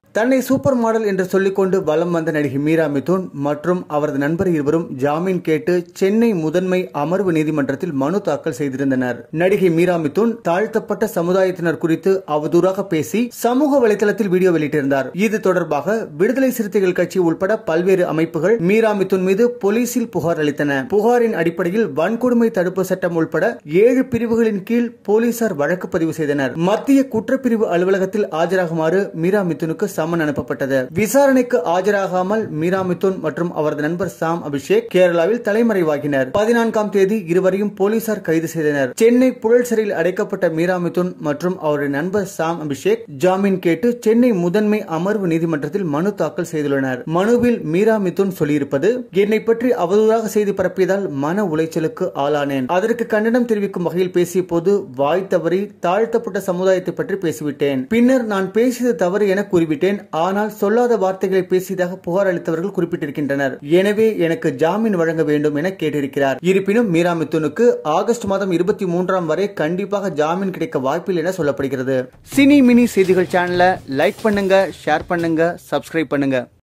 தன்னை super model என்று சொல்லிக்கொண்டு வலம் வந்த நடிகை மீரா மிதுன் மற்றும் அவரது நண்பர் இருவரும் ஜாமீன் கேட்டு சென்னை முதன்மை அமர்வு நீதிமன்றத்தில் மனு தாக்கல் செய்திருந்தனர் நடிகை மீரா மிதுன் தாழ்த்தப்பட்ட சமுதாயத்தினர் குறித்து அவதூறாக பேசி சமூக வலைதளத்தில் வீடியோ வெளியிட்டிருந்தார் இது தொடர்பாக விடுதலை சிறுத்தைகள் கட்சி உட்பட பல்வேறு அமைப்புகள் மீரா மிதுன் மீது போலீசில் புகார் அளித்தன புகாரின் அடிப்படையில் வன்கொடுமை தடுப்பு சட்டம் உட்பட ஏழு பிரிவுகளின் கீழ் போலீசார் வழக்கு பதிவு செய்தனர் மத்திய குற்றப்பிரிவு அலுவலகத்தில் ஆஜராகுமாறு மீரா மிதுனுக்கு சம்மன் அனுப்பப்பட்டது விசாரணைக்கு ஆஜராகாமல் மீரா மிதுன் மற்றும் அவரது நண்பர் சாம் அபிஷேக் கேரளாவில் தலைமறைவாகினர் பதினான்காம் தேதி இருவரையும் போலீசார் கைது செய்தனர் சென்னை புழல் சிறையில் அடைக்கப்பட்ட மீரா மிதுன் மற்றும் அவருடைய நண்பர் சாம் அபிஷேக் ஜாமீன் கேட்டு சென்னை முதன்மை அமர்வு நீதிமன்றத்தில் மனு தாக்கல் செய்துள்ளனர் மனுவில் மீரா மிதுன் சொல்லியிருப்பது என்னை பற்றி அவதூறாக செய்தி பரப்பியதால் மன உளைச்சலுக்கு ஆளானேன் அதற்கு கண்டனம் தெரிவிக்கும் வகையில் பேசிய போது வாய் தவறி தாழ்த்தப்பட்ட சமுதாயத்தை பற்றி பேசிவிட்டேன் பின்னர் நான் பேசியது தவறு என கூறிவிட்டேன் ஆனால் சொல்லாத வார்த்தைகளை பேசியதாக புகார் அளித்தவர்கள் குறிப்பிட்டிருக்கின்றனர் எனவே எனக்கு ஜாமீன் வழங்க வேண்டும் என கேட்டிருக்கிறார் இருப்பினும் மீரா மித்துனுக்கு ஆகஸ்ட் மாதம் இருபத்தி மூன்றாம் வரை கண்டிப்பாக ஜாமீன் கிடைக்க வாய்ப்பில்லை என சொல்லப்படுகிறது சினி மினி செய்திகள் சேனலை லைக் பண்ணுங்க ஷேர் பண்ணுங்க சப்ஸ்கிரைப் பண்ணுங்க